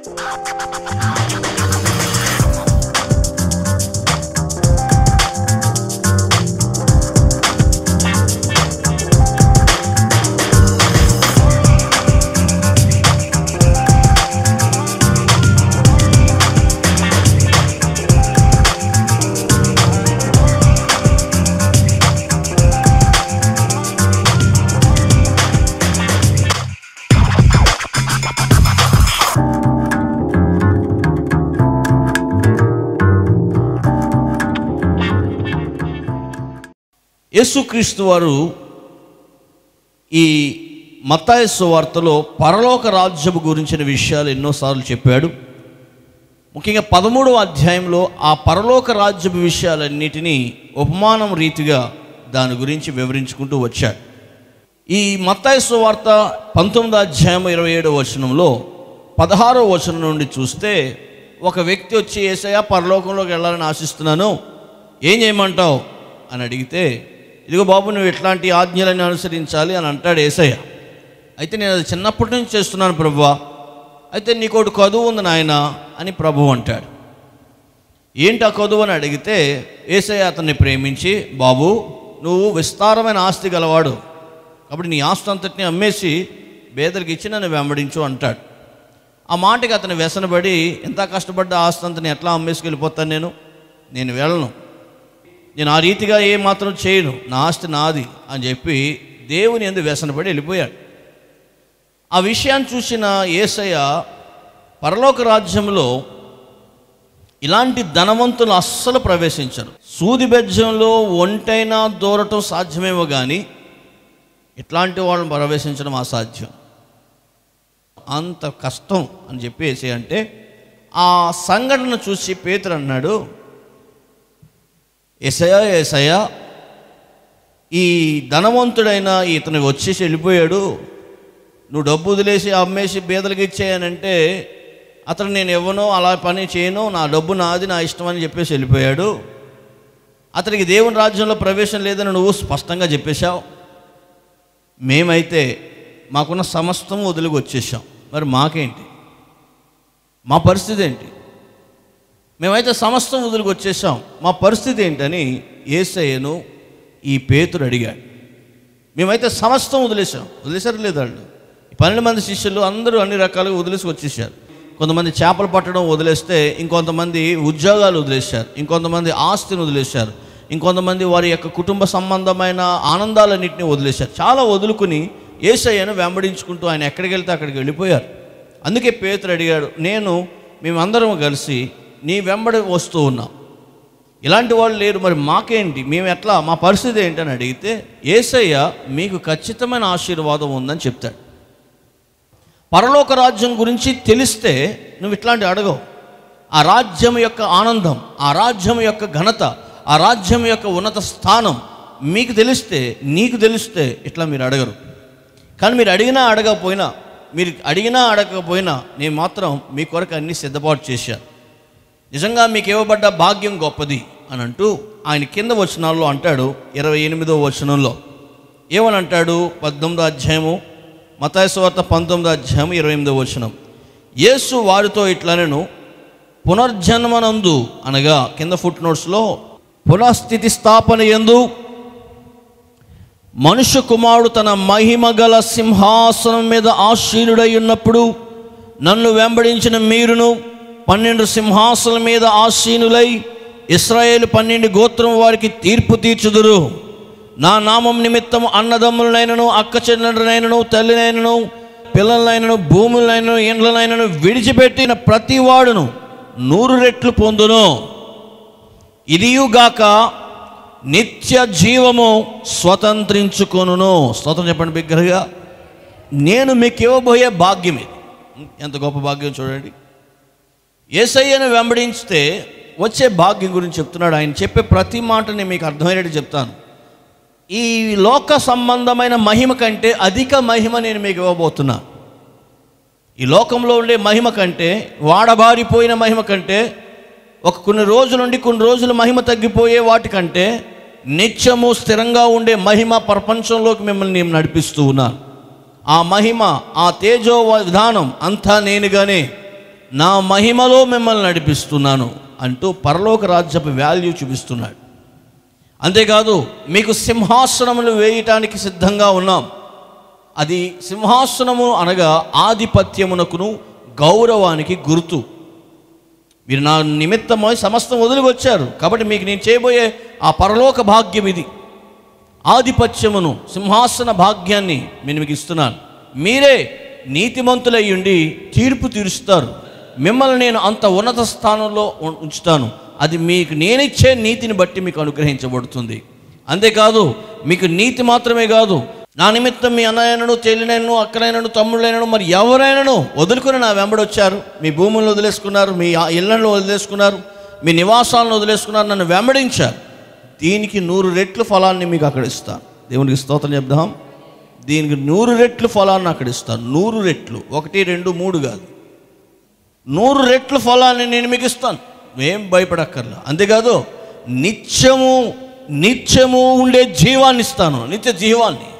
యేసుక్రీస్తు వారు ఈ మత్తాయి సువార్తలో పరలోక రాజ్యము గురించిన విషయాలు ఎన్నోసార్లు చెప్పాడు ముఖ్యంగా పదమూడవ అధ్యాయంలో ఆ పరలోక రాజ్యపు విషయాలన్నిటినీ ఉపమానం రీతిగా దాని గురించి వివరించుకుంటూ వచ్చాడు ఈ మత్తాయి సువార్త పంతొమ్మిదో అధ్యాయం ఇరవై ఏడవ వచనంలో పదహారో వచనం నుండి చూస్తే ఒక వ్యక్తి వచ్చి ఏసయ్య పరలోకంలోకి వెళ్ళాలని ఆశిస్తున్నాను ఏం చేయమంటావు అని అడిగితే ఇదిగో బాబు నువ్వు ఇట్లాంటి ఆజ్ఞలను అనుసరించాలి అని అంటాడు ఏసయ్య అయితే నేను అది చిన్నప్పటి నుంచి చేస్తున్నాను ప్రభువా అయితే నీకోటి కదువు ఉంది నాయన అని ప్రభు అంటాడు ఏంటి ఆ కదువు అని అడిగితే ఏసయ్య అతన్ని ప్రేమించి బాబు నువ్వు విస్తారమైన ఆస్తి గలవాడు కాబట్టి నీ ఆస్తి అంతటిని అమ్మేసి పేదలకు ఇచ్చి నన్ను వెంబడించు అంటాడు ఆ మాటకి అతను వ్యసనపడి ఎంత కష్టపడ్డ ఆస్తి అంతని ఎట్లా అమ్మేసుకెళ్ళిపోతాను నేను నేను వెళ్ళను నేను ఆ రీతిగా ఏ మాత్రం చేయను నా ఆస్తి నాది అని చెప్పి దేవుని ఎందు వ్యసనపడి వెళ్ళిపోయాడు ఆ విషయాన్ని చూసిన ఏసయ్య పరలోక రాజ్యంలో ఇలాంటి ధనవంతులు అస్సలు ప్రవేశించరు సూది బెజ్జంలో ఒంటైనా దూరటం సాధ్యమేమో కానీ ఇట్లాంటి వాళ్ళని ప్రవేశించడం అసాధ్యం అంత కష్టం అని చెప్పేసి అంటే ఆ సంఘటన చూసి పేతురు అన్నాడు ఎసయా ఎసయా ఈ ధనవంతుడైన ఇతను వచ్చేసి వెళ్ళిపోయాడు నువ్వు డబ్బు వదిలేసి అమ్మేసి బీదలకి ఇచ్చేయనంటే అతను నేను ఇవ్వను అలా పని చేయను నా డబ్బు నాది నా ఇష్టం అని చెప్పేసి వెళ్ళిపోయాడు అతనికి దేవుని రాజ్యంలో ప్రవేశం లేదని నువ్వు స్పష్టంగా చెప్పేశావు మేమైతే మాకున్న సమస్తం వదిలికి వచ్చేసాం మరి మాకేంటి మా పరిస్థితి ఏంటి మేమైతే సమస్తం వదిలికి వచ్చేసాం మా పరిస్థితి ఏంటని ఏసయ్యను ఈ పేతురు అడిగాడు మేమైతే సమస్తం వదిలేసాం వదిలేశారు లేదా వాళ్ళు ఈ పన్నెండు మంది శిష్యులు అందరూ అన్ని రకాలుగా వదిలేసి వచ్చేసారు కొంతమంది చేపలు పట్టడం వదిలేస్తే ఇంకొంతమంది ఉద్యోగాలు వదిలేశారు ఇంకొంతమంది ఆస్తిని వదిలేశారు ఇంకొంతమంది వారి యొక్క కుటుంబ సంబంధమైన ఆనందాలన్నింటినీ వదిలేశారు చాలా వదులుకుని ఏసయ్యను వెంబడించుకుంటూ ఆయన ఎక్కడికి వెళ్తే అక్కడికి వెళ్ళిపోయారు అందుకే పేతురు అడిగాడు నేను మేమందరం కలిసి నీ వెంబడి వస్తూ ఉన్నాం ఇలాంటి వాళ్ళు లేరు మరి మాకేంటి మేము ఎట్లా మా పరిస్థితి ఏంటని అడిగితే ఏసయ్య మీకు ఖచ్చితమైన ఆశీర్వాదం ఉందని చెప్తాడు పరలోక రాజ్యం గురించి తెలిస్తే నువ్వు ఇట్లాంటి అడగవు ఆ రాజ్యం యొక్క ఆనందం ఆ రాజ్యం యొక్క ఘనత ఆ రాజ్యం యొక్క ఉన్నత స్థానం మీకు తెలిస్తే నీకు తెలిస్తే ఇట్లా మీరు అడగరు కానీ మీరు అడిగినా అడగకపోయినా మీరు అడిగినా అడగకపోయినా నేను మాత్రం మీ కొరకు అన్ని సిద్ధపాటు చేశాను నిజంగా మీకు ఇవ్వబడ్డ భాగ్యం గొప్పది అని అంటూ ఆయన కింద వచనాల్లో అంటాడు ఇరవై ఎనిమిదో వచనంలో ఏమని అంటాడు పద్దెనిమిదో అధ్యాయము మతాయసువార్త పంతొమ్మిదో అధ్యాయం ఇరవై ఎనిమిదో వచనం యేసు వారితో ఇట్లనను పునర్జన్మనందు అనగా కింద ఫుట్ నోట్స్లో పునఃస్థితి స్థాపన ఎందు మనుష్య కుమారుడు తన మహిమ గల సింహాసనం మీద ఆశీనుడై ఉన్నప్పుడు నన్ను వెంబడించిన మీరును పన్నెండు సింహాసనం మీద ఆసీనులై ఇస్రాయేల్ పన్నెండు గోత్రం వారికి తీర్పు తీర్చుదురు నా నామం నిమిత్తం అన్నదమ్ములనైనను అక్క చెల్లెలనైనను తల్లినైనను పిల్లలనైనను భూములనైనను ఇండ్లనైనను విడిచిపెట్టిన ప్రతి వాడును నూరు రెట్లు పొందును ఇదియుగాక నిత్య జీవము స్వతంత్రించుకొనును స్తోత్రం చెప్పండి బిగ్గరగా నేను మీకు ఇవ్వబోయే భాగ్యం ఇది ఎంత గొప్ప భాగ్యం చూడండి ఏసయ్యను వెంబడించితే వచ్చే భాగ్యం గురించి చెప్తున్నాడు ఆయన చెప్పే ప్రతి మాటని మీకు అర్థమయ్యేట్టు చెప్తాను ఈ లోక సంబంధమైన మహిమ కంటే అధిక మహిమ నేను మీకు ఇవ్వబోతున్నా ఈ లోకంలో ఉండే మహిమ కంటే వాడబారిపోయిన మహిమ కంటే ఒక కొన్ని రోజుల నుండి కొన్ని రోజులు మహిమ తగ్గిపోయే వాటికంటే నిత్యము స్థిరంగా ఉండే మహిమ ప్రపంచంలోకి మిమ్మల్ని నేను నడిపిస్తూ ఉన్నాను ఆ మహిమ ఆ తేజో విధానం అంతా నేనుగానే నా మహిమలో మిమ్మల్ని నడిపిస్తున్నాను అంటూ పరలోక రాజ్యపు వాల్యూ చూపిస్తున్నాడు అంతేకాదు మీకు సింహాసనములు వేయటానికి సిద్ధంగా ఉన్నాం అది సింహాసనము అనగా ఆధిపత్యమునకును గౌరవానికి గుర్తు మీరు నా నిమిత్తమై సమస్తం వదిలి వచ్చారు కాబట్టి మీకు నేను చేయబోయే ఆ పరలోక భాగ్యం ఇది ఆధిపత్యమును సింహాసన భాగ్యాన్ని నేను మీకు ఇస్తున్నాను మీరే నీతిమంతులయ్యుండి తీర్పు తీరుస్తారు మిమ్మల్ని నేను అంత ఉన్నత స్థానంలో ఉం- ఉంచుతాను అది మీకు నేనిచ్చే నీతిని బట్టి మీకు అనుగ్రహించబడుతుంది అంతేకాదు మీకు నీతి మాత్రమే కాదు నా నిమిత్తం మీ అన్నయ్యనను చెల్లినను అక్కలైనను తమ్ముళ్ళైనను మరి ఎవరైనాను వదులుకొని నా వెంబడొచ్చారు మీ భూములను వదిలేసుకున్నారు మీ ఆ ఇళ్లను వదిలేసుకున్నారు మీ నివాసాలను వదిలేసుకున్నారు నన్ను వెంబడించారు దీనికి నూరు రెట్లు ఫలాన్ని మీకు అక్కడ ఇస్తాను దేవునికి స్తోత్రం చెప్దాం దీనికి నూరు రెట్లు ఫలాన్ని అక్కడ ఇస్తాను నూరు రెట్లు ఒకటి రెండు మూడు కాదు నూరు రెట్లు ఫలాన్ని నేను మీకు ఇస్తాను ఏం భయపడక్కర్లా అంతేకాదు నిత్యము నిత్యము ఉండే జీవాన్ని ఇస్తాను నిత్య జీవాన్ని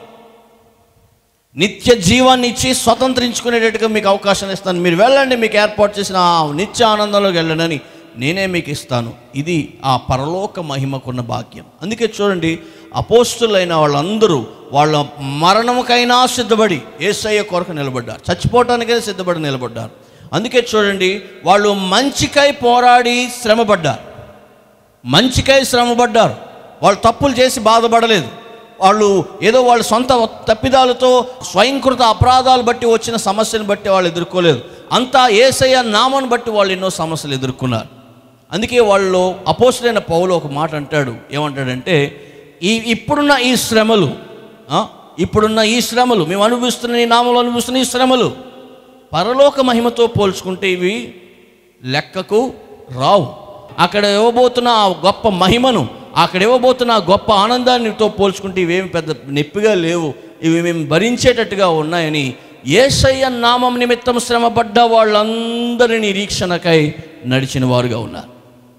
నిత్య జీవాన్ని ఇచ్చి స్వతంత్రించుకునేటట్టుగా మీకు అవకాశం ఇస్తాను మీరు వెళ్ళండి మీకు ఏర్పాటు చేసిన ఆ నిత్య ఆనందంలోకి వెళ్ళండి నేనే మీకు ఇస్తాను ఇది ఆ పరలోక మహిమకున్న భాగ్యం అందుకే చూడండి అపోస్తులైన వాళ్ళందరూ వాళ్ళ మరణముకైనా సిద్ధపడి ఏసయ్య కొరకు నిలబడ్డారు చచ్చిపోవటానికైనా సిద్ధపడి నిలబడ్డారు అందుకే చూడండి వాళ్ళు మంచికై పోరాడి శ్రమపడ్డారు మంచికై శ్రమపడ్డారు వాళ్ళు తప్పులు చేసి బాధపడలేదు వాళ్ళు ఏదో వాళ్ళ సొంత తప్పిదాలతో స్వయంకృత అపరాధాలు బట్టి వచ్చిన సమస్యను బట్టి వాళ్ళు ఎదుర్కోలేదు అంతా ఏసయ్య నామను బట్టి వాళ్ళు ఎన్నో సమస్యలు ఎదుర్కొన్నారు అందుకే వాళ్ళు అపోసులైన పౌలు ఒక మాట అంటాడు ఏమంటాడంటే ఈ ఇప్పుడున్న ఈ శ్రమలు ఆ, ఇప్పుడున్న ఈ శ్రమలు మేము అనుభవిస్తున్న ఈ నామంలో అనుభవిస్తున్న ఈ శ్రమలు పరలోక మహిమతో పోల్చుకుంటే ఇవి లెక్కకు రావు అక్కడ ఇవ్వబోతున్న ఆ గొప్ప మహిమను అక్కడ ఇవ్వబోతున్న ఆ గొప్ప ఆనందాన్నితో పోల్చుకుంటే ఇవేమి పెద్ద నొప్పిగా లేవు ఇవి మేము భరించేటట్టుగా ఉన్నాయని ఏసయ్య నామం నిమిత్తం శ్రమపడ్డ వాళ్ళందరి నిరీక్షణకై నడిచిన వారుగా ఉన్నారు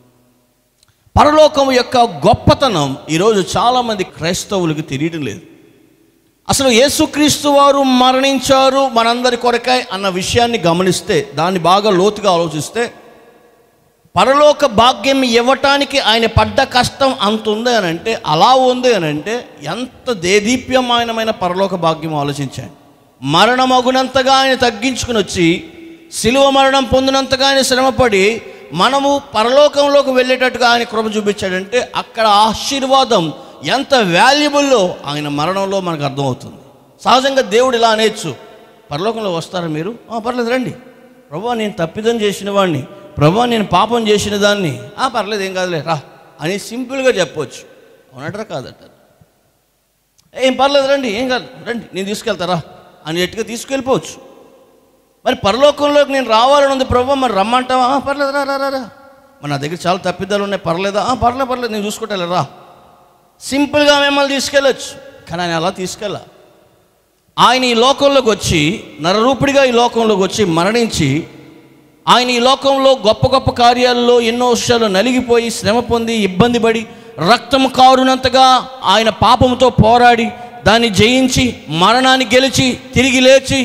పరలోకం యొక్క గొప్పతనం ఈరోజు చాలామంది క్రైస్తవులకు తెలియడం లేదు అసలు యేసుక్రీస్తు వారు మరణించారు మనందరి కొరకై అన్న విషయాన్ని గమనిస్తే దాన్ని బాగా లోతుగా ఆలోచిస్తే పరలోక భాగ్యం ఇవ్వటానికి ఆయన పడ్డ కష్టం అంత ఉంది అని అంటే అలా ఉంది అని అంటే ఎంత దేదీప్యమానమైన పరలోక భాగ్యం ఆలోచించండి మరణమగునంతగా ఆయన తగ్గించుకుని వచ్చి శిలువ మరణం పొందినంతగా ఆయన శ్రమపడి మనము పరలోకంలోకి వెళ్ళేటట్టుగా ఆయన కృప చూపించాడంటే అక్కడ ఆశీర్వాదం ఎంత వాల్యుబుల్లో ఆయన మరణంలో మనకు అర్థమవుతుంది సహజంగా దేవుడు ఇలా అనేచ్చు పరలోకంలో వస్తారా మీరు "ఆ, పర్లేదు రండి ప్రభా నేను తప్పిదం చేసిన వాడిని ప్రభా నేను పాపం చేసిన దాన్ని ఆ పర్లేదు ఏం కాదులే రా అని సింపుల్గా చెప్పొచ్చు అవునట్రా కాదట ఏం పర్లేదు రండి ఏం కాదు రండి నేను తీసుకెళ్తారా అని ఎట్టుగా తీసుకెళ్ళిపోవచ్చు మరి పరలోకంలోకి నేను రావాలని ఉంది ప్రభు మరి రమ్మంటావా "ఆ, పర్లేదు రా రా రా రా మరి నా దగ్గర చాలా తప్పిదాలు ఉన్నాయి పర్లేదా "ఆ, పర్లేదు పర్లేదు నేను చూసుకుంటా రా సింపుల్గా మిమ్మల్ని తీసుకెళ్ళొచ్చు కానీ ఆయన అలా తీసుకెళ్ళ ఆయన ఈ లోకంలోకి వచ్చి నరరూపుడిగా ఈ లోకంలోకి వచ్చి మరణించి ఆయన ఈ లోకంలో గొప్ప గొప్ప కార్యాల్లో ఎన్నో విషయాలు నలిగిపోయి శ్రమ పొంది ఇబ్బంది పడి రక్తం కారునంతగా ఆయన పాపంతో పోరాడి దాన్ని జయించి మరణాన్ని గెలిచి తిరిగి లేచి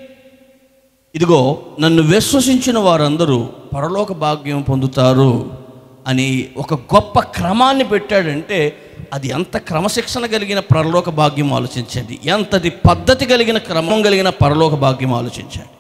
ఇదిగో నన్ను విశ్వసించిన వారందరూ పరలోక భాగ్యం పొందుతారు అని ఒక గొప్ప క్రమాన్ని పెట్టాడంటే అది ఎంత క్రమశిక్షణ కలిగిన పరలోక భాగ్యం ఆలోచించండి ఎంతటి పద్ధతి కలిగిన క్రమం కలిగిన పరలోక భాగ్యం ఆలోచించండి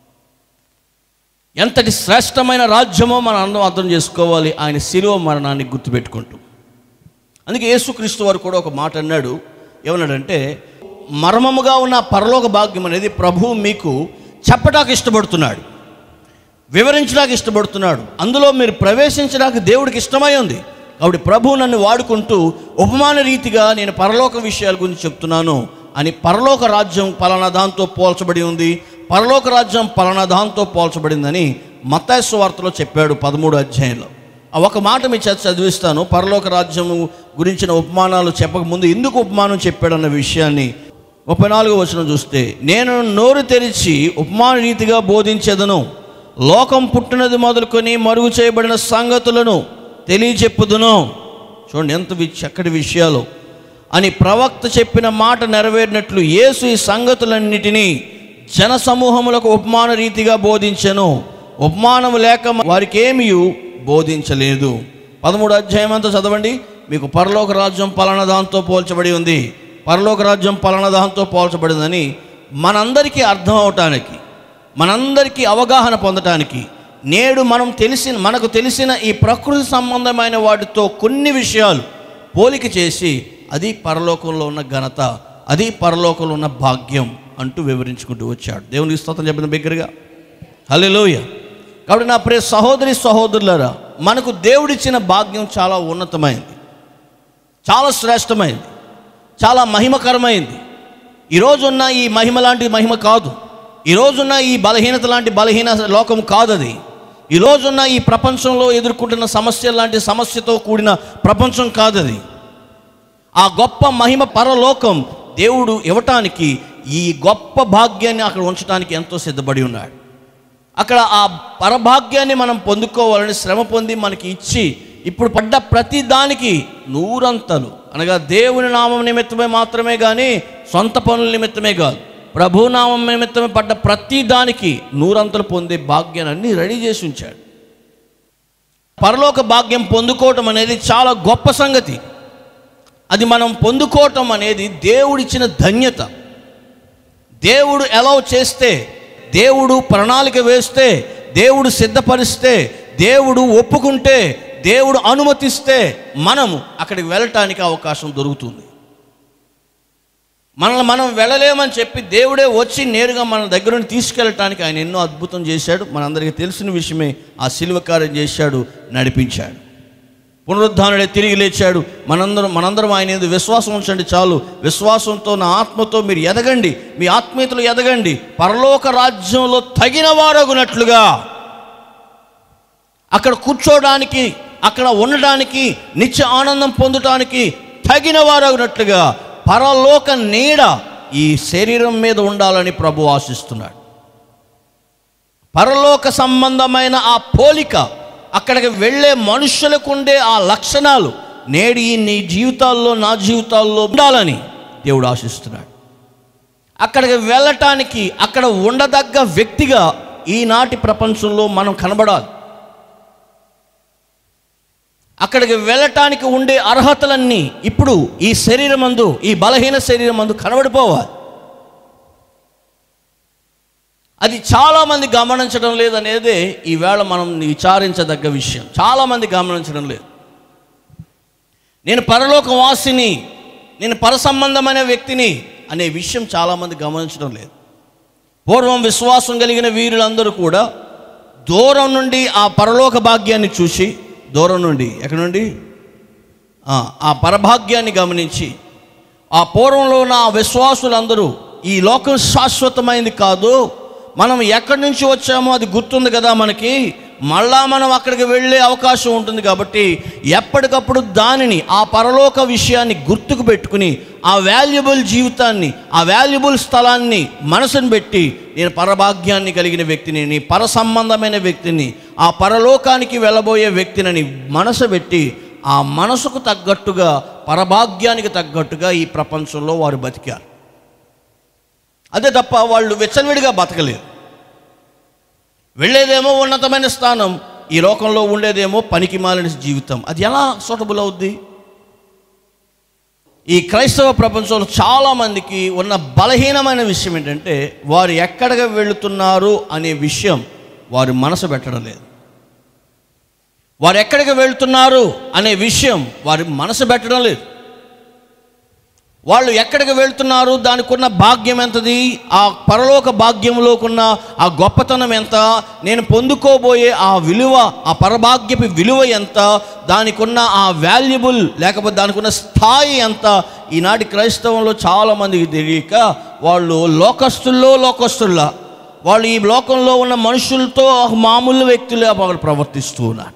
ఎంతటి శ్రేష్టమైన రాజ్యమో మనం అందరం అర్థం చేసుకోవాలి ఆయన శిలువ మరణాన్ని గుర్తుపెట్టుకుంటూ అందుకే యేసుక్రీస్తు వారు కూడా ఒక మాట అన్నాడు ఏమన్నాడంటే మర్మముగా ఉన్న పరలోక భాగ్యం అనేది ప్రభువు మీకు చెప్పడానికి ఇష్టపడుతున్నాడు వివరించడానికి ఇష్టపడుతున్నాడు అందులో మీరు ప్రవేశించడానికి దేవుడికి ఇష్టమై ఉంది కాబట్టి ప్రభు నన్ను వాడుకుంటూ ఉపమాన రీతిగా నేను పరలోక విషయాల గురించి చెప్తున్నాను అని పరలోక రాజ్యం పలానా దాంతో పోల్చబడి ఉంది పరలోక రాజ్యం పలానా దాంతో పోల్చబడిందని మత్తాయసు వార్తలో చెప్పాడు పదమూడు అధ్యాయంలో ఆ ఒక మాట మీ చేత చదివిస్తాను పరలోక రాజ్యం గురించిన ఉపమానాలు చెప్పకముందు ఎందుకు ఉపమానం చెప్పాడన్న విషయాన్ని ముప్పై నాలుగు వచనం చూస్తే నేను నోరు తెరిచి ఉపమాన రీతిగా బోధించేదను లోకం పుట్టినది మొదలుకొని మరుగు చేయబడిన సంగతులను తెలియచెప్పుదును చూడండి ఎంత వి- చక్కటి విషయాలు అని ప్రవక్త చెప్పిన మాట నెరవేరినట్లు యేసు ఈ సంగతులన్నిటినీ జన సమూహములకు ఉపమాన రీతిగా బోధించెను ఉపమానం లేక వారికి ఏమీ బోధించలేదు పదమూడు అధ్యాయం అంతా చదవండి మీకు పరలోక రాజ్యం పలానా దాంతో పోల్చబడి ఉంది పరలోక రాజ్యం పలానా దాంతో పోల్చబడిందని మనందరికీ అర్థం అవటానికి మనందరికీ అవగాహన పొందటానికి నేడు మనం తెలిసిన మనకు తెలిసిన ఈ ప్రకృతి సంబంధమైన వాటితో కొన్ని విషయాలు పోలిక చేసి అది పరలోకంలో ఉన్న ఘనత అది పరలోకంలో ఉన్న భాగ్యం అంటూ వివరించుకుంటూ వచ్చాడు దేవునికి స్తోత్రం చెప్పిన బిగ్గరగా హల్లెలూయ కాబట్టి నా ప్రియ సహోదరి సహోదరులారా మనకు దేవుడిచ్చిన భాగ్యం చాలా ఉన్నతమైంది చాలా శ్రేష్టమైంది చాలా మహిమకరమైంది ఈరోజున్న ఈ మహిమ లాంటి మహిమ కాదు ఈరోజున్న ఈ బలహీనత లాంటి బలహీన లోకం కాదు అది ఈ రోజున్న ఈ ప్రపంచంలో ఎదుర్కొంటున్న సమస్య లాంటి సమస్యతో కూడిన ప్రపంచం కాదు అది ఆ గొప్ప మహిమ పరలోకం దేవుడు ఇవ్వటానికి ఈ గొప్ప భాగ్యాన్ని అక్కడ ఉంచడానికి ఎంతో సిద్ధపడి ఉన్నాడు అక్కడ ఆ పరభాగ్యాన్ని మనం పొందుకోవాలని శ్రమ పొంది మనకి ఇచ్చి ఇప్పుడు పడ్డ ప్రతి దానికి నూరంతలు అనగా దేవుని నామం నిమిత్తమే మాత్రమే కానీ సొంత పనుల నిమిత్తమే కాదు ప్రభు నామం నిమిత్తమే పడ్డ ప్రతి దానికి నూరంతలు పొందే భాగ్యాన్ని అన్ని రెడీ చేసి ఉంచాడు పరలోక భాగ్యం పొందుకోవటం అనేది చాలా గొప్ప సంగతి అది మనం పొందుకోవటం అనేది దేవుడిచ్చిన ధన్యత దేవుడు ఎలా చేస్తే దేవుడు ప్రణాళిక వేస్తే దేవుడు సిద్ధపరిస్తే దేవుడు ఒప్పుకుంటే దేవుడు అనుమతిస్తే మనము అక్కడికి వెళ్ళటానికి అవకాశం దొరుకుతుంది మనల్ని మనం వెళ్ళలేమని చెప్పి దేవుడే వచ్చి నేరుగా మన దగ్గర నుండి తీసుకెళ్ళటానికి ఆయన ఎన్నో అద్భుతం చేశాడు మనందరికీ తెలిసిన విషయమే ఆ శిలువ కార్యం చేశాడు నడిపించాడు పునరుద్ధానుడే తిరిగి లేచాడు మనందరం మనందరం ఆయన మీద విశ్వాసం ఉంచండి చాలు విశ్వాసంతో నా ఆత్మతో మీరు ఎదగండి మీ ఆత్మీయతలు ఎదగండి పరలోక రాజ్యంలో తగిన వారగునట్లుగా అక్కడ కూర్చోడానికి అక్కడ ఉండడానికి నిత్య ఆనందం పొందడానికి తగిన వారగునట్లుగా పరలోక నీడ ఈ శరీరం మీద ఉండాలని ప్రభు ఆశిస్తున్నాడు పరలోక సంబంధమైన ఆ పోలిక అక్కడికి వెళ్ళే మనుషులకు ఉండే ఆ లక్షణాలు నేడు ఈ నీ జీవితాల్లో నా జీవితాల్లో ఉండాలని దేవుడు ఆశిస్తున్నాడు అక్కడికి వెళ్ళటానికి అక్కడ ఉండదగ్గ వ్యక్తిగా ఈనాటి ప్రపంచంలో మనం కనబడాలి అక్కడికి వెళ్ళటానికి ఉండే అర్హతలన్నీ ఇప్పుడు ఈ శరీరమందు ఈ బలహీన శరీరమందు కనబడిపోవాలి అది చాలామంది గమనించడం లేదనేదే ఈవేళ మనం విచారించదగ్గ విషయం చాలామంది గమనించడం లేదు నేను పరలోక వాసిని నేను పర సంబంధమైన వ్యక్తిని అనే విషయం చాలామంది గమనించడం లేదు పూర్వం విశ్వాసం కలిగిన వీరులందరూ కూడా దూరం నుండి ఆ పరలోక భాగ్యాన్ని చూసి దూరం నుండి ఎక్కడి నుండి ఆ, ఆ పరభాగ్యాన్ని గమనించి ఆ పూర్వంలో ఉన్న ఆ విశ్వాసులందరూ ఈ లోకం శాశ్వతమైంది కాదు మనం ఎక్కడి నుంచి వచ్చామో అది గుర్తుంది కదా మనకి మళ్ళా మనం అక్కడికి వెళ్ళే అవకాశం ఉంటుంది కాబట్టి ఎప్పటికప్పుడు దానిని ఆ పరలోక విషయాన్ని గుర్తుకు పెట్టుకుని ఆ వాల్యుబుల్ జీవితాన్ని ఆ వాల్యుబుల్ స్థలాన్ని మనసును పెట్టి నేను పరభాగ్యాన్ని కలిగిన వ్యక్తిని నీ పర సంబంధమైన వ్యక్తిని ఆ పరలోకానికి వెళ్ళబోయే వ్యక్తినని మనసు పెట్టి ఆ మనసుకు తగ్గట్టుగా పరభాగ్యానికి తగ్గట్టుగా ఈ ప్రపంచంలో వారు బతికారు అదే తప్ప వాళ్ళు వెచ్చలవిడిగా బతకలేరు వెళ్ళేదేమో ఉన్నతమైన స్థానం ఈ లోకంలో ఉండేదేమో పనికి మాలిన జీవితం అది ఎలా సూటబుల్ అవుద్ది ఈ క్రైస్తవ ప్రపంచంలో చాలామందికి ఉన్న బలహీనమైన విషయం ఏంటంటే వారు ఎక్కడికి వెళుతున్నారు అనే విషయం వారు మనసు పెట్టడం లేదు వారు ఎక్కడికి వెళ్తున్నారు అనే విషయం వారి మనసు పెట్టడం లేదు వాళ్ళు ఎక్కడికి వెళ్తున్నారు దానికి ఉన్న భాగ్యం ఎంతది ఆ పరలోక భాగ్యంలోకున్న ఆ గొప్పతనం ఎంత నేను పొందుకోబోయే ఆ విలువ ఆ పరభాగ్యపు విలువ ఎంత దానికి ఉన్న ఆ వాల్యుబుల్ లేకపోతే దానికి ఉన్న స్థాయి ఎంత ఈనాటి క్రైస్తవంలో చాలామందికి తెలియక వాళ్ళు లోకస్తుల్లో లోకస్తుల్లా వాళ్ళు ఈ లోకంలో ఉన్న మనుషులతో మామూలు వ్యక్తులే వాళ్ళు ప్రవర్తిస్తూ ఉన్నారు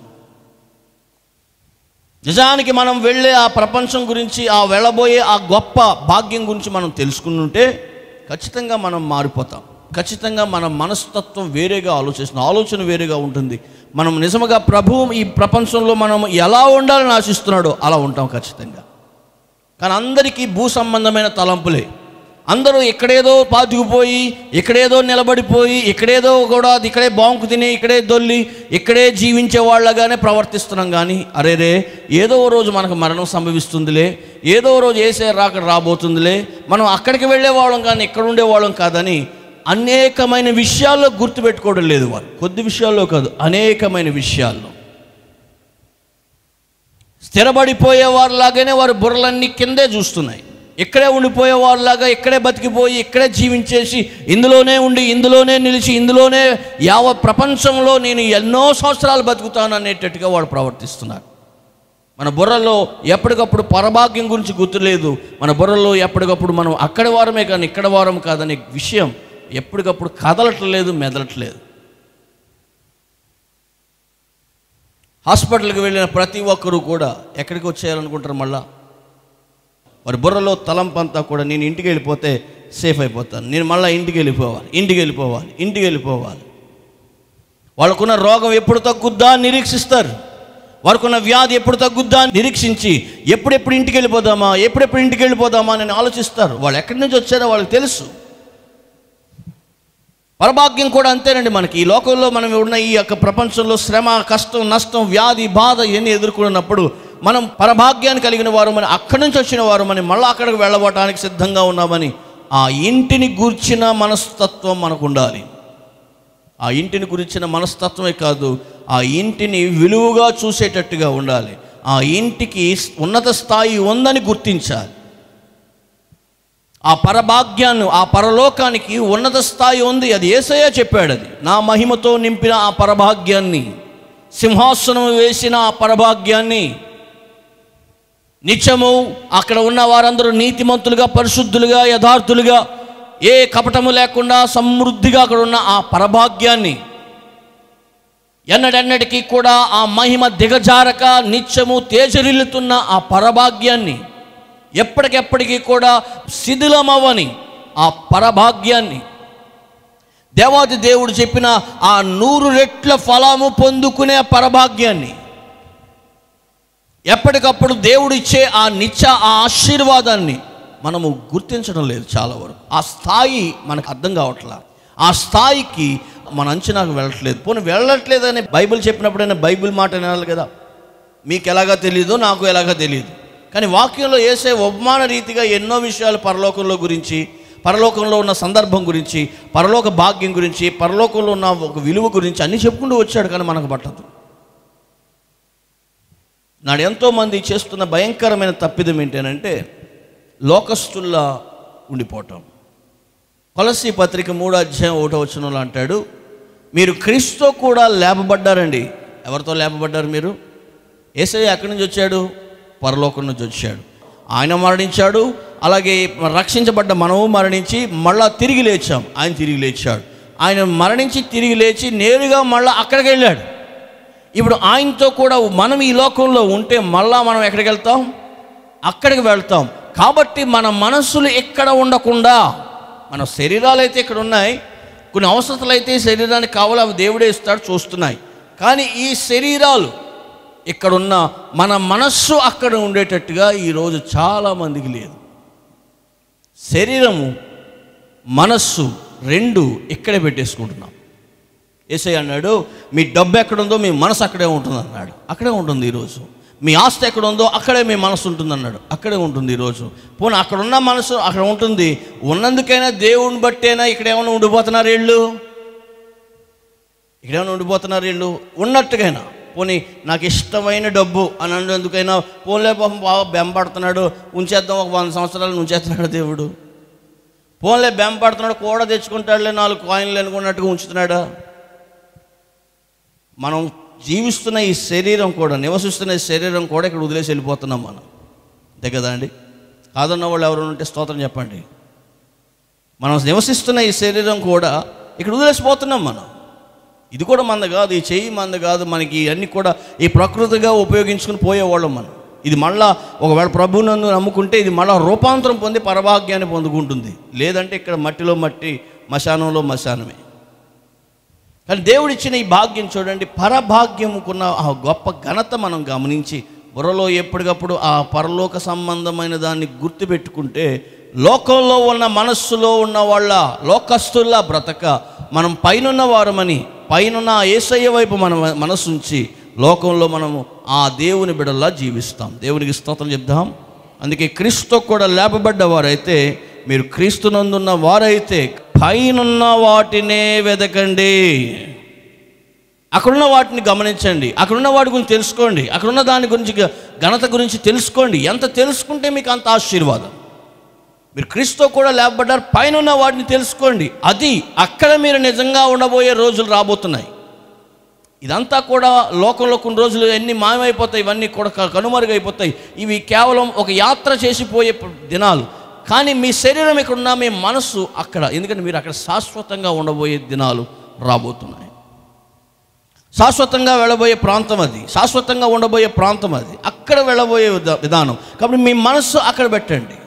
నిజానికి మనం వెళ్ళే ఆ ప్రపంచం గురించి ఆ వెళ్ళబోయే ఆ గొప్ప భాగ్యం గురించి మనం తెలుసుకుంటుంటే ఖచ్చితంగా మనం మారిపోతాం ఖచ్చితంగా మన మనస్తత్వం వేరేగా ఆలోచిస్తున్నాం ఆలోచన వేరేగా ఉంటుంది మనం నిజముగా ప్రభువు ఈ ప్రపంచంలో మనం ఎలా ఉండాలని ఆశిస్తున్నాడో అలా ఉంటాం ఖచ్చితంగా కానీ అందరికీ భూ సంబంధమైన తలంపులే అందరూ ఇక్కడేదో పాతుకుపోయి ఇక్కడేదో నిలబడిపోయి ఇక్కడేదో కూడా అది ఇక్కడే బాంకు తిని ఇక్కడే దొల్లి ఇక్కడే జీవించే వాళ్ళగానే ప్రవర్తిస్తున్నాం కానీ అరే రే ఏదో ఓ రోజు మనకు మరణం సంభవిస్తుందిలే ఏదో ఓ రోజు ఏసే రాక రాబోతుందిలే మనం అక్కడికి వెళ్ళేవాళ్ళం కానీ ఇక్కడ ఉండేవాళ్ళం కాదని అనేకమైన విషయాల్లో గుర్తుపెట్టుకోవడం లేదు వారు కొద్ది విషయాల్లో కాదు అనేకమైన విషయాల్లో స్థిరపడిపోయే వారిలాగానే వారి బుర్రలన్నీ కిందే చూస్తున్నాయి ఇక్కడే ఉండిపోయే వారిలాగా ఇక్కడే బతికిపోయి ఇక్కడే జీవించేసి ఇందులోనే ఉండి ఇందులోనే నిలిచి ఇందులోనే యావ ప్రపంచంలో నేను ఎన్నో సంవత్సరాలు బతుకుతాను అనేటట్టుగా వాడు ప్రవర్తిస్తున్నారు మన బుర్రలో ఎప్పటికప్పుడు పరభాగ్యం గురించి గుర్తులేదు మన బుర్రలో ఎప్పటికప్పుడు మనం అక్కడి వారమే కానీ ఇక్కడ వారం కాదనే విషయం ఎప్పటికప్పుడు కదలట్లేదు మెదలట్లేదు హాస్పిటల్కి వెళ్ళిన ప్రతి ఒక్కరూ కూడా ఎక్కడికి వచ్చేయాలనుకుంటారు మళ్ళా వారి బుర్రలో తలంపంతా కూడా నేను ఇంటికి వెళ్ళిపోతే సేఫ్ అయిపోతాను నేను మళ్ళీ ఇంటికి వెళ్ళిపోవాలి ఇంటికి వెళ్ళిపోవాలి ఇంటికి వెళ్ళిపోవాలి వాళ్ళకున్న రోగం ఎప్పుడు తగ్గుద్దా అని నిరీక్షిస్తారు వారికున్న వ్యాధి ఎప్పుడు తగ్గుద్దా అని నిరీక్షించి ఎప్పుడెప్పుడు ఇంటికి వెళ్ళిపోదామా ఎప్పుడెప్పుడు ఇంటికి వెళ్ళిపోదామా అని ఆలోచిస్తారు వాళ్ళు ఎక్కడి నుంచి వచ్చారో వాళ్ళకి తెలుసు పరభాగ్యం కూడా అంతేనండి మనకి ఈ లోకంలో మనం ఉన్న ఈ యొక్క ప్రపంచంలో శ్రమ కష్టం నష్టం వ్యాధి బాధ ఇవన్నీ ఎదుర్కొన్నప్పుడు మనం పరభాగ్యాన్ని కలిగిన వారు మన అక్కడి నుంచి వచ్చిన వారు మనం మళ్ళీ అక్కడికి వెళ్ళబోటానికి సిద్ధంగా ఉన్నామని ఆ ఇంటిని గూర్చిన మనస్తత్వం మనకు ఉండాలి ఆ ఇంటిని గురించిన మనస్తత్వమే కాదు ఆ ఇంటిని విలువగా చూసేటట్టుగా ఉండాలి ఆ ఇంటికి ఉన్నత స్థాయి ఉందని గుర్తించాలి ఆ పరభాగ్యాన్ని ఆ పరలోకానికి ఉన్నత స్థాయి ఉంది అది ఏసయ్య చెప్పాడు అది నా మహిమతో నింపిన ఆ పరభాగ్యాన్ని సింహాసనం వేసిన ఆ పరభాగ్యాన్ని నిత్యము అక్కడ ఉన్న వారందరూ నీతిమంతులుగా పరిశుద్ధులుగా యథార్థులుగా ఏ కపటము లేకుండా సమృద్ధిగా అక్కడ ఉన్న ఆ పరభాగ్యాన్ని ఎన్నడెన్నటికీ కూడా ఆ మహిమ దిగజారక నిత్యము తేజరిల్లుతున్న ఆ పరభాగ్యాన్ని ఎప్పటికెప్పటికీ కూడా శిథిలమవ్వని ఆ పరభాగ్యాన్ని దేవాది దేవుడు చెప్పిన ఆ నూరు రెట్ల ఫలము పొందుకునే పరభాగ్యాన్ని ఎప్పటికప్పుడు దేవుడు ఇచ్చే ఆ నిత్య ఆ ఆశీర్వాదాన్ని మనము గుర్తించడం లేదు చాలా వరకు ఆ స్థాయి మనకు అర్థం కావట్లా ఆ స్థాయికి మన అంచనాకు వెళ్ళట్లేదు పోనీ వెళ్ళట్లేదని బైబిల్ చెప్పినప్పుడైనా బైబిల్ మాట వినాలి కదా మీకు ఎలాగా తెలియదు నాకు ఎలాగా తెలియదు కానీ వాక్యంలో వేసే ఉపమాన రీతిగా ఎన్నో విషయాలు పరలోకంలో గురించి పరలోకంలో ఉన్న సందర్భం గురించి పరలోక భాగ్యం గురించి పరలోకంలో ఉన్న ఒక విలువ గురించి అన్నీ చెప్పుకుంటూ వచ్చాడు కానీ మనకు పట్టదు నాడు ఎంతోమంది చేస్తున్న భయంకరమైన తప్పిదం ఏంటంటే లోకస్తుల్లా ఉండిపోవటం కొలసి పత్రిక మూడో అధ్యాయం ఒకటో వచనంలో అంటాడు మీరు క్రీస్తుతో కూడా లేపబడ్డారండి ఎవరితో లేపబడ్డారు మీరు ఏసయ్య ఎక్కడి నుంచి వచ్చాడు పరలోకం నుంచి వచ్చాడు ఆయన మరణించాడు అలాగే రక్షించబడ్డ మనము మరణించి మళ్ళా తిరిగి లేచాం ఆయన తిరిగి లేచాడు ఆయన మరణించి తిరిగి లేచి నేరుగా మళ్ళా అక్కడికి వెళ్ళాడు ఇప్పుడు ఆయనతో కూడా మనం ఈ లోకంలో ఉంటే మళ్ళా మనం ఎక్కడికి వెళ్తాం అక్కడికి వెళ్తాం కాబట్టి మన మనస్సులు ఎక్కడ ఉండకుండా మన శరీరాలు అయితే ఇక్కడ ఉన్నాయి కొన్ని అవసరాలు అయితే ఈ శరీరానికి కావాలి అవి దేవుడే ఇస్తాడు చూస్తున్నాయి కానీ ఈ శరీరాలు ఇక్కడున్న మన మనస్సు అక్కడ ఉండేటట్టుగా ఈరోజు చాలామందికి లేదు శరీరము మనస్సు రెండు ఇక్కడే పెట్టేసుకుంటున్నాం ఏసై అన్నాడు మీ డబ్బు ఎక్కడుందో మీ మనసు అక్కడే ఉంటుంది అన్నాడు అక్కడే ఉంటుంది ఈరోజు మీ ఆస్తి ఎక్కడ ఉందో అక్కడే మీ మనసు ఉంటుంది అన్నాడు అక్కడే ఉంటుంది ఈరోజు పోనీ అక్కడ ఉన్న మనసు అక్కడ ఉంటుంది ఉన్నందుకైనా దేవుని బట్టేనా ఇక్కడ ఏమైనా ఉండిపోతున్నారు వీళ్ళు ఇక్కడ ఏమైనా ఉండిపోతున్నారు వీళ్ళు ఉన్నట్టుగైనా పోనీ నాకు ఇష్టమైన డబ్బు అని అన్నందుకైనా పోన్లే పాపం బాగా బెంపడుతున్నాడు ఉంచేద్దాం ఒక వంద సంవత్సరాలు ఉంచేస్తున్నాడు దేవుడు పోన్లే బెంపడుతున్నాడు కూడా తెచ్చుకుంటాడులే నాలుగు కాయిన్లు అనుకున్నట్టుగా ఉంచుతున్నాడా మనం జీవిస్తున్న ఈ శరీరం కూడా నివసిస్తున్న ఈ శరీరం కూడా ఇక్కడ వదిలేసి వెళ్ళిపోతున్నాం మనం అంతే కదా అండి కాదన్న వాళ్ళు ఎవరు ఉంటే స్తోత్రం చెప్పండి మనం నివసిస్తున్న ఈ శరీరం కూడా ఇక్కడ వదిలేసిపోతున్నాం మనం ఇది కూడా మంద కాదు ఈ చెయ్యి మంద కాదు మనకి అన్ని కూడా ఈ ప్రకృతిగా ఉపయోగించుకుని పోయేవాళ్ళం మనం ఇది మళ్ళా ఒకవేళ ప్రభునందు నమ్ముకుంటే ఇది మళ్ళా రూపాంతరం పొంది పరభాగ్యాన్ని పొందుకుంటుంది లేదంటే ఇక్కడ మట్టిలో మట్టి మశానంలో మశానమే కానీ దేవుడిచ్చిన ఈ భాగ్యం చూడండి పరభాగ్యముకున్న ఆ గొప్ప ఘనత మనం గమనించి బుర్రలో ఎప్పటికప్పుడు ఆ పరలోక సంబంధమైన దాన్ని గుర్తుపెట్టుకుంటే లోకంలో ఉన్న మనస్సులో ఉన్న వాళ్ళ లోకస్తుల్లా బ్రతక మనం పైనున్న వారమని పైనున్న ఆ యేసయ్య వైపు మన మనస్సు ఉంచి లోకంలో మనము ఆ దేవుని బిడల్లా జీవిస్తాం దేవునికి స్తోత్రం చెప్దాం అందుకే క్రీస్తు కూడా లేపబడ్డ వారైతే మీరు క్రీస్తునందున్న వారైతే పైనున్న వాటినే వెదకండి అక్కడున్న వాటిని గమనించండి అక్కడున్న వాటి గురించి తెలుసుకోండి అక్కడున్న దాని గురించి గ- ఘనత గురించి తెలుసుకోండి ఎంత తెలుసుకుంటే మీకు అంత ఆశీర్వాదం మీరు క్రీస్తు కూడా లేపబడ్డారు పైన ఉన్న వాటిని తెలుసుకోండి అది అక్కడ మీరు నిజంగా ఉండబోయే రోజులు రాబోతున్నాయి ఇదంతా కూడా లోకంలో కొన్ని రోజులు ఎన్ని మాయమైపోతాయి ఇవన్నీ కూడా క- కనుమరుగైపోతాయి ఇవి కేవలం ఒక యాత్ర చేసిపోయే ప- దినాలు కానీ మీ శరీరం ఇక్కడ ఉన్న మీ మనస్సు అక్కడ ఎందుకంటే మీరు అక్కడ శాశ్వతంగా ఉండబోయే దినాలు రాబోతున్నాయి శాశ్వతంగా వెళ్ళబోయే ప్రాంతం అది శాశ్వతంగా ఉండబోయే ప్రాంతం అది అక్కడ వెళ్ళబోయే విధా- విధానం కాబట్టి మీ మనస్సు అక్కడ పెట్టండి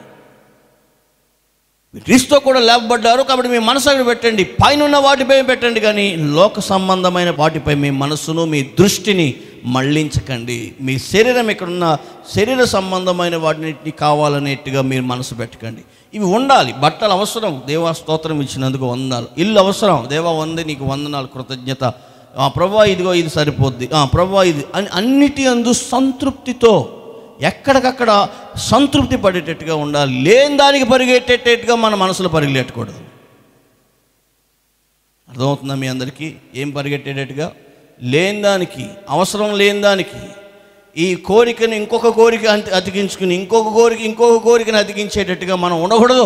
మీరు క్రీస్తు కూడా లేపబడ్డారు కాబట్టి మీ మనసు అక్కడ పెట్టండి పైన ఉన్న వాటిపై పెట్టండి కానీ లోక సంబంధమైన వాటిపై మీ మనస్సును మీ దృష్టిని మళ్ళించకండి మీ శరీరం ఇక్కడున్న శరీర సంబంధమైన వాటిని కావాలనేట్టుగా మీరు మనసు పెట్టకండి ఇవి ఉండాలి బట్టలు అవసరం దేవా స్తోత్రం ఇచ్చినందుకు వందనాలు ఇల్లు అవసరం దేవా వంద నీకు వందనాలు కృతజ్ఞత ఆ ప్రభా ఇదిగో ఇది సరిపోద్ది ఆ ప్రభా ఇది అని అన్నిటి అందు సంతృప్తితో ఎక్కడికక్కడ సంతృప్తి పడేటట్టుగా ఉండాలి లేని దానికి పరిగెట్టేటట్టుగా మన మనసులో పరిగెట్టకూడదు అర్థమవుతుందా మీ అందరికీ ఏం పరిగెట్టేటట్టుగా లేని దానికి అవసరం లేని దానికి ఈ కోరికని ఇంకొక కోరిక అతి- అతికించుకుని ఇంకొక కోరిక ఇంకొక కోరికని అతికించేటట్టుగా మనం ఉండకూడదు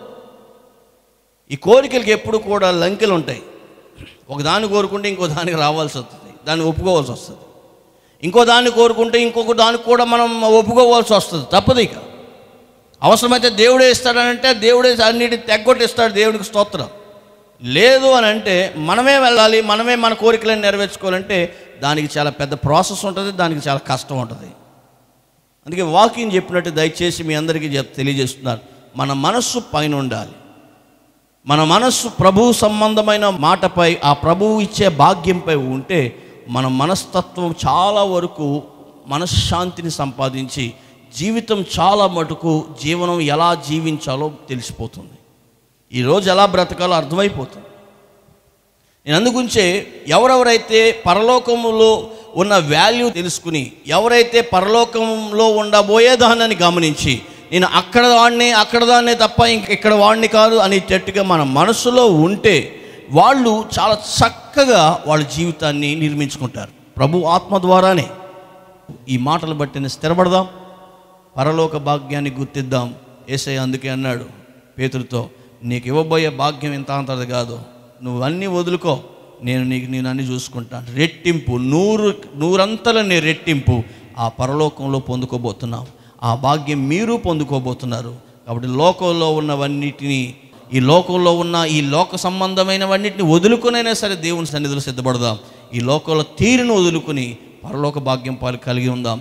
ఈ కోరికలకి ఎప్పుడు కూడా లంకెలు ఉంటాయి ఒక దాన్ని కోరుకుంటే ఇంకో దానికి రావాల్సి వస్తుంది దాన్ని ఒప్పుకోవాల్సి వస్తుంది ఇంకో దాన్ని కోరుకుంటే ఇంకొక దానికి కూడా మనం ఒప్పుకోవాల్సి వస్తుంది తప్పదు ఇక అవసరమైతే దేవుడే ఇస్తాడనంటే దేవుడే అన్నిటిని తెగ్గొట్టిస్తాడు దేవునికి స్తోత్రం లేదు అని అంటే మనమే వెళ్ళాలి మనమే మన కోరికలను నెరవేర్చుకోవాలంటే దానికి చాలా పెద్ద ప్రాసెస్ ఉంటుంది దానికి చాలా కష్టం ఉంటుంది అందుకే వాకింగ్ చెప్పినట్టు దయచేసి మీ అందరికీ చెప్ తెలియజేస్తున్నారు మన మనస్సు పైన ఉండాలి మన మనస్సు ప్రభు సంబంధమైన మాటపై ఆ ప్రభువు ఇచ్చే భాగ్యంపై ఉంటే మన మనస్తత్వం చాలా వరకు మనశ్శాంతిని సంపాదించి జీవితం చాలా మటుకు జీవనం ఎలా జీవించాలో తెలిసిపోతుంది ఈరోజు ఎలా బ్రతకాలో అర్థమైపోతుంది నేను అందుగుంచే ఎవరెవరైతే పరలోకములో ఉన్న వాల్యూ తెలుసుకుని ఎవరైతే పరలోకంలో ఉండబోయే దాన్ని గమనించి నేను అక్కడ వాడిని అక్కడ దాన్నే తప్ప ఇంక ఇక్కడ వాడిని కాదు అనేటట్టుగా మన మనసులో ఉంటే వాళ్ళు చాలా చక్కగా వాళ్ళ జీవితాన్ని నిర్మించుకుంటారు ప్రభు ఆత్మ ద్వారానే ఈ మాటలు బట్టి నేను స్థిరపడదాం పరలోక భాగ్యాన్ని గుర్తిద్దాం ఏసై అందుకే అన్నాడు పేతుడితో నీకు ఇవ్వబోయే భాగ్యం ఇంత అంతది కాదు నువ్వు అన్నీ వదులుకో నేను నీకు నేను అన్ని చూసుకుంటాను రెట్టింపు నూరు నూరంతలని రెట్టింపు ఆ పరలోకంలో పొందుకోబోతున్నాం ఆ భాగ్యం మీరు పొందుకోబోతున్నారు కాబట్టి లోకంలో ఉన్నవన్నిటినీ ఈ లోకంలో ఉన్న ఈ లోక సంబంధమైనవన్నిటిని వదులుకునైనా సరే దేవుని సన్నిధిలో సిద్ధపడదాం ఈ లోకంలో తీరును వదులుకుని పరలోక భాగ్యం పాలు కలిగి ఉందాం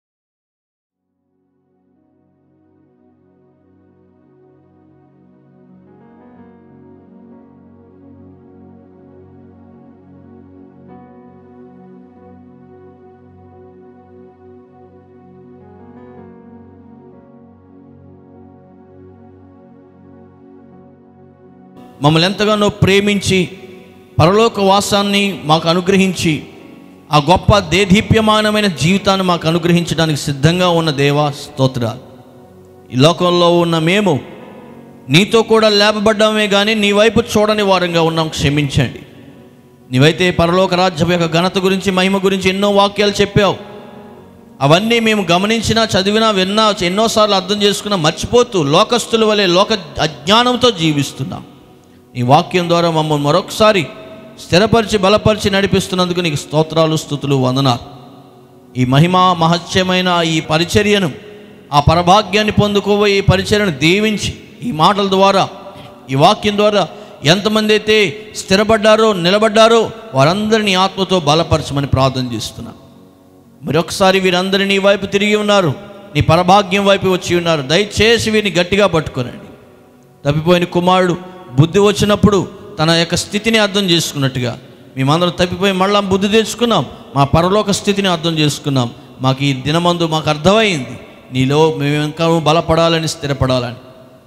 మమ్మల్ని ఎంతగానో ప్రేమించి పరలోక వాసాన్ని మాకు అనుగ్రహించి ఆ గొప్ప దేదీప్యమానమైన జీవితాన్ని మాకు అనుగ్రహించడానికి సిద్ధంగా ఉన్న దేవా స్తోత్ర ఈ లోకంలో ఉన్న మేము నీతో కూడా లేపబడ్డామే కానీ నీ వైపు చూడని వారంగా ఉన్నాం క్షమించండి నీవైతే పరలోక రాజ్యం యొక్క ఘనత గురించి మహిమ గురించి ఎన్నో వాక్యాలు చెప్పావు అవన్నీ మేము గమనించినా చదివినా విన్నా ఎన్నోసార్లు అర్థం చేసుకున్నా మర్చిపోతూ లోకస్తుల వలె లోక అజ్ఞానంతో జీవిస్తున్నాం నీ వాక్యం ద్వారా మమ్మల్ని మరొకసారి స్థిరపరిచి బలపరిచి నడిపిస్తున్నందుకు నీకు స్తోత్రాలు స్థుతులు వందనాలు ఈ మహిమ మహత్యమైన ఈ పరిచర్యను ఆ పరభాగ్యాన్ని పొందుకోబోయే ఈ పరిచర్యను దీవించి ఈ మాటల ద్వారా ఈ వాక్యం ద్వారా ఎంతమంది అయితే స్థిరపడ్డారో నిలబడ్డారో వారందరినీ ఆత్మతో బలపరచమని ప్రార్థన చేస్తున్నాను మరొకసారి వీరందరినీ నీ వైపు తిరిగి ఉన్నారు నీ పరభాగ్యం వైపు వచ్చి ఉన్నారు దయచేసి వీరిని గట్టిగా పట్టుకోనండి తప్పిపోయిన కుమారుడు బుద్ధి వచ్చినప్పుడు తన యొక్క స్థితిని అర్థం చేసుకున్నట్టుగా మేమందరం తప్పిపోయి మళ్ళా బుద్ధి తెచ్చుకున్నాం మా పరలోక స్థితిని అర్థం చేసుకున్నాం మాకు ఈ దినమందు మాకు అర్థమైంది నీలో మేము ఇంకా బలపడాలని స్థిరపడాలని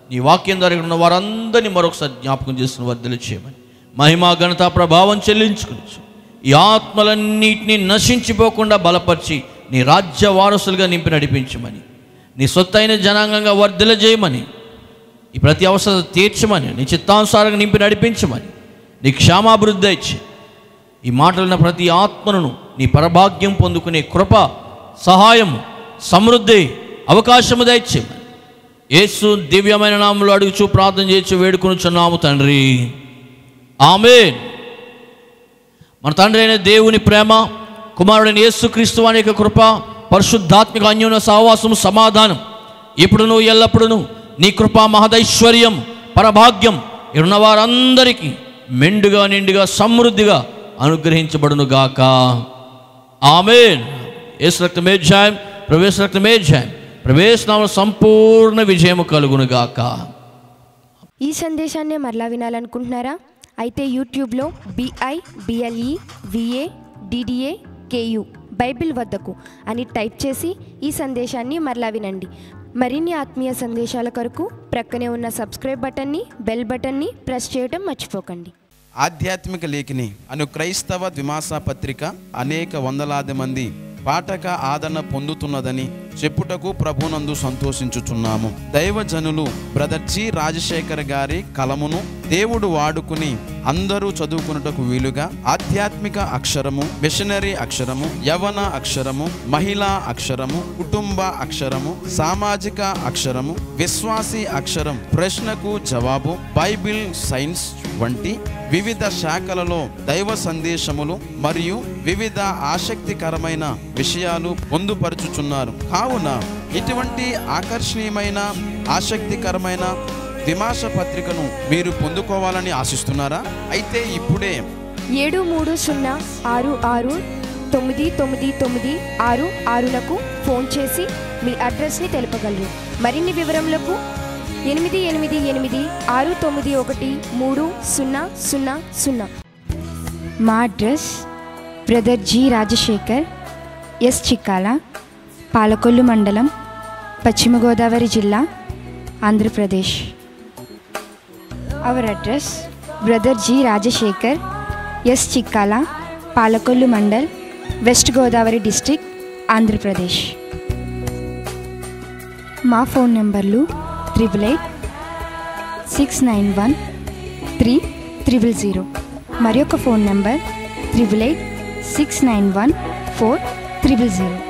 నీ వాక్యం ద్వారా ఇక్కడ ఉన్న వారందరినీ మరొకసారి జ్ఞాపకం చేసిన వర్ధలు చేయమని మహిమా ఘనత ప్రభావం చెల్లించుకుని ఈ ఆత్మలన్నిటినీ నశించిపోకుండా బలపరిచి నీ రాజ్య వారసులుగా నింపి నడిపించమని నీ సొత్తైన జనాంగంగా వర్ధల చేయమని ఈ ప్రతి అవసరం తీర్చమని నీ చిత్తానుసారంగా నింపి నడిపించమని నీ క్షేమాభివృద్ధి ఇచ్చి ఈ మాటలున్న ప్రతి ఆత్మను నీ పరభాగ్యం పొందుకునే కృప సహాయం సమృద్ధి అవకాశము దయచేయమని యేసు దివ్యమైన నామంలో అడుగుచు ప్రార్థన చేసి వేడుకొనుచున్నాము తండ్రి ఆమె మన తండ్రి అయిన దేవుని ప్రేమ కుమారుడైన యేసుక్రీస్తు అనే యొక్క కృప పరిశుద్ధాత్మిక అన్యోన్య సహవాసం సమాధానం ఇప్పుడును ఎల్లప్పుడును నీ కృప మహదైశ్వర్యం పరభాగ్యం ఇరున్న వారందరికీ మెండుగా నిండుగా సమృద్ధిగా అనుగ్రహించబడును గాక ఆమెన్ యేసు రక్తమేధ్యాయం ప్రవేశ రక్తమేధ్యాయం ప్రవేశనామ సంపూర్ణ విజయము కలుగును గాక ఈ సందేశాన్ని మరలా వినాలనుకుంటున్నారా అయితే యూట్యూబ్లో బిఐ బిఎల్ఈ విఏ డిడిఏ కేయు బైబిల్ వద్దకు అని టైప్ చేసి ఈ సందేశాన్ని మరలా వినండి మరిన్ని ఆత్మీయ సందేశాల కొరకు ప్రక్కనే ఉన్న సబ్స్క్రైబ్ బటన్ని బెల్ బటన్ని ప్రెస్ చేయడం మర్చిపోకండి ఆధ్యాత్మిక లేఖిని అను క్రైస్తవ ద్విమాస పత్రిక అనేక వందలాది మంది పాఠక ఆదరణ పొందుతున్నదని చెప్పుటకు ప్రభునందు సంతోషించుచున్నాము దైవజనులు బ్రదర్ జి రాజశేఖర్ గారి కలమును దేవుడు వాడుకుని అందరూ చదువుకున్నటకు వీలుగా ఆధ్యాత్మిక అక్షరము మిషనరీ అక్షరము యవన అక్షరము మహిళా అక్షరము కుటుంబ అక్షరము సామాజిక అక్షరము విశ్వాసీ అక్షరం ప్రశ్నకు జవాబు బైబిల్ సైన్స్ వంటి వివిధ శాఖలలో దైవ సందేశములు మరియు వివిధ ఆసక్తికరమైన విషయాలు పొందుపరుచుచున్నారు కావున ఇటువంటి ఆకర్షణీయమైన ఆసక్తికరమైన విమాస పత్రికను మీరు పొందుకోవాలని ఆశిస్తున్నారా అయితే ఇప్పుడే ఏడు మూడు సున్నా ఆరు ఆరు తొమ్మిది తొమ్మిది తొమ్మిది ఆరు ఆరులకు ఫోన్ చేసి మీ అడ్రస్ని తెలుపగలరు మరిన్ని వివరములకు ఎనిమిది ఎనిమిది ఎనిమిది ఆరు తొమ్మిది ఒకటి మూడు సున్నా సున్నా సున్నా మా address brother G Rajasekhar S Chikkala Palakollu మండలం పశ్చిమ గోదావరి జిల్లా Andhra Pradesh our address brother G Rajasekhar S Chikkala Palakollu mandal west Godavari district Andhra Pradesh మా ఫోన్ నెంబర్లు triple eight six nine one three triple zero మరి ఒక phone number triple eight six nine one four triple zero